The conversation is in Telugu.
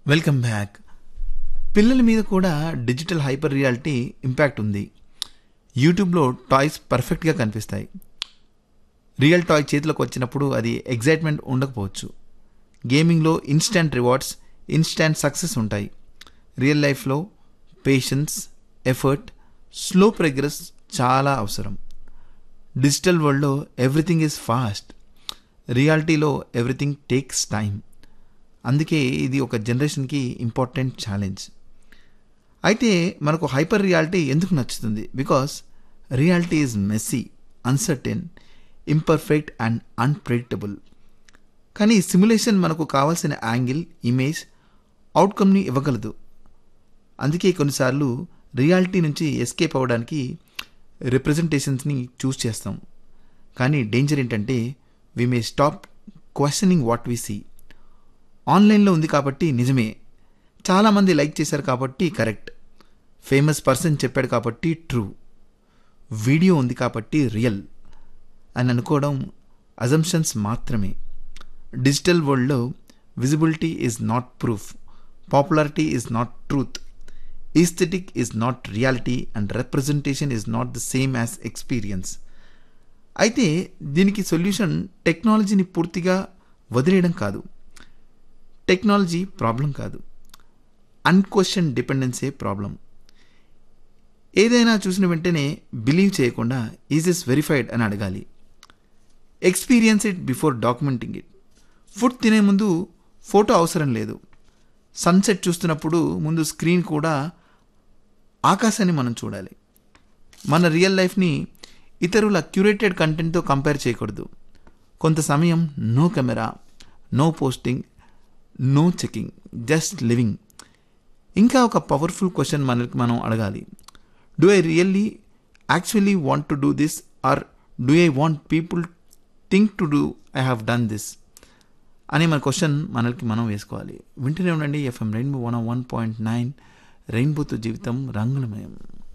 వెల్కమ్ బ్యాక్ పిల్లల మీద కూడా డిజిటల్ హైపర్ రియాలిటీ ఇంపాక్ట్ ఉంది యూట్యూబ్లో టాయ్స్ పర్ఫెక్ట్గా కనిపిస్తాయి రియల్ టాయ్ చేతిలోకి వచ్చినప్పుడు అది ఎగ్జైట్మెంట్ ఉండకపోవచ్చు గేమింగ్లో ఇన్స్టంట్ రివార్డ్స్ ఇన్స్టంట్ సక్సెస్ ఉంటాయి రియల్ లైఫ్లో పేషెన్స్ ఎఫర్ట్ స్లో ప్రోగ్రెస్ చాలా అవసరం డిజిటల్ వరల్డ్లో ఎవ్రీథింగ్ ఈజ్ ఫాస్ట్ రియాలిటీలో ఎవ్రీథింగ్ టేక్స్ టైం అందుకే ఇది ఒక జనరేషన్కి ఇంపార్టెంట్ ఛాలెంజ్ అయితే మనకు హైపర్ రియాలిటీ ఎందుకు నచ్చుతుంది because reality is messy uncertain imperfect and unpredictable కానీ సిమ్యులేషన్ మనకు కావాల్సిన యాంగిల్ ఇమేజ్ అవుట్కమ్ని ఇవ్వగలదు అందుకే కొన్నిసార్లు రియాలిటీ నుంచి ఎస్కేప్ అవ్వడానికి రిప్రజెంటేషన్స్ని చూస్ చేస్తాం కానీ డేంజర్ ఏంటంటే we may stop questioning what we see ఆన్లైన్లో ఉంది కాబట్టి నిజమే చాలామంది లైక్ చేశారు కాబట్టి కరెక్ట్ ఫేమస్ పర్సన్ చెప్పాడు కాబట్టి ట్రూ వీడియో ఉంది కాబట్టి రియల్ అని అనుకోవడం అజంప్షన్స్ మాత్రమే డిజిటల్ వరల్డ్లో visibility is not proof popularity is not truth aesthetic is not reality and representation is not the same as experience అయితే దీనికి సొల్యూషన్ టెక్నాలజీని పూర్తిగా వదిలేయడం కాదు టెక్నాలజీ ప్రాబ్లం కాదు అన్క్వశ్చన్ డిపెండెన్సే ప్రాబ్లం ఏదైనా చూసిన వెంటనే బిలీవ్ చేయకుండా ఈజ్ ఇస్ వెరిఫైడ్ అని అడగాలి experience it before documenting it food తినే ముందు ఫోటో అవసరం లేదు సన్సెట్ చూస్తున్నప్పుడు ముందు స్క్రీన్ కూడా ఆకాశాన్ని మనం చూడాలి మన రియల్ లైఫ్ని ఇతరుల క్యూరేటెడ్ కంటెంట్తో కంపేర్ చేయకూడదు కొంత సమయం no camera no posting no checking just living ఇంకా ఒక పవర్ఫుల్ క్వశ్చన్ మనకి మనం అడగాలి do I really actually want to do this or do I want people think to do I have done this అనే మన క్వశ్చన్ మనకి మనం వేసుకోవాలి వింటూనే ఉండండి FM Rainbow one one point nine రెయిన్బోతో జీవితం రంగులమయం